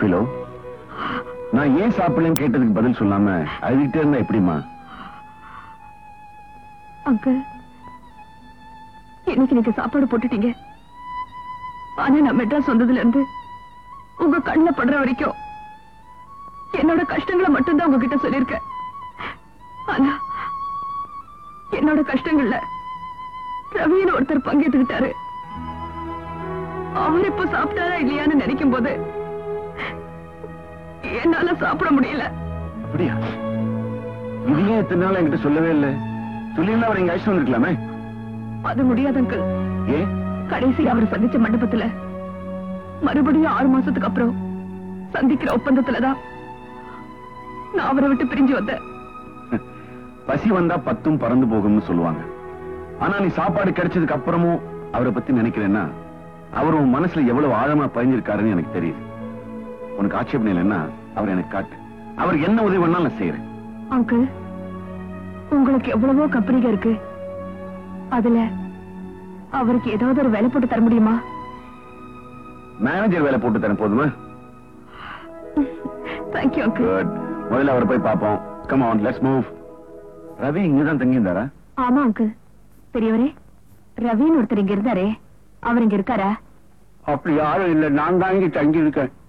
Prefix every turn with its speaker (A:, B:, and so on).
A: below நான் ஏன் சாப்பிடலன்னு கேட்டதுக்கு பதில் சொல்லாம அழுதுகிட்டே இருந்தா எப்படிமா
B: அங்கிள் இன்னைக்கு நீங்க சாப்பாடு போட்டுட்டீங்க ஆனா நான் மெட்ராஸ் வந்ததுல இருந்து உங்க கண்ணுல படுற வரைக்கும் என்னோட கஷ்டங்களை மட்டும்தான் உங்ககிட்ட சொல்லியிருக்கேன் ஆனா என்னோட கஷ்டங்கள்ல ரவின்னு ஒருத்தர் பங்கேற்றுக்கிட்டாரு அவர் இப்ப சாப்பிட்டாரா இல்லையான்னு நினைக்கும் போது என்னால சாப்பிட முடியல
A: அப்படியா இது ஏன் இத்தனை நாள் என்கிட்ட சொல்லவே இல்லை சொல்லியிருந்தா அவர் இங்க அழைச்சிட்டு வந்திருக்கலாமே
B: அது முடியாது அங்கிள்
A: ஏன்
B: கடைசி அவர் சந்திச்ச மண்டபத்துல மறுபடியும் ஆறு மாசத்துக்கு அப்புறம் சந்திக்கிற ஒப்பந்தத்துலதான் நான் அவரை விட்டு பிரிஞ்சு வந்தேன்
A: பசி வந்தா பத்தும் பறந்து போகும்னு சொல்லுவாங்க ஆனா நீ சாப்பாடு கிடைச்சதுக்கு அப்புறமும் அவரை பத்தி நினைக்கிறேன்னா அவர் உன் மனசுல எவ்வளவு ஆழமா பதிஞ்சிருக்காருன்னு எனக்கு தெரியுது உனக்கு ஆட்சேபனை இல்லைன்னா அவர் எனக்கு காட்டு அவர் என்ன உதவி பண்ணாலும் நான் செய்யறேன்
B: அங்கிள் உங்களுக்கு எவ்வளவோ கம்பெனிக இருக்கு அதுல அவருக்கு ஏதாவது ஒரு வேலை போட்டு தர முடியுமா
A: மேனேஜர் வேலை போட்டு தரேன் போதுமா
B: தேங்க்யூ அங்கிள்
A: குட் முதல்ல அவரை போய் பார்ப்போம் come on let's move Ravi இங்கதான் தங்கியிருந்தாரா
B: ஆமா அங்கிள் பெரியவரே ரவின்னு ஒருத்தர் இங்க இருந்தாரே அவர் இங்க இருக்காரா
C: அப்படி யாரும் இல்ல நான் தான் இங்க தங்கி இருக்கேன்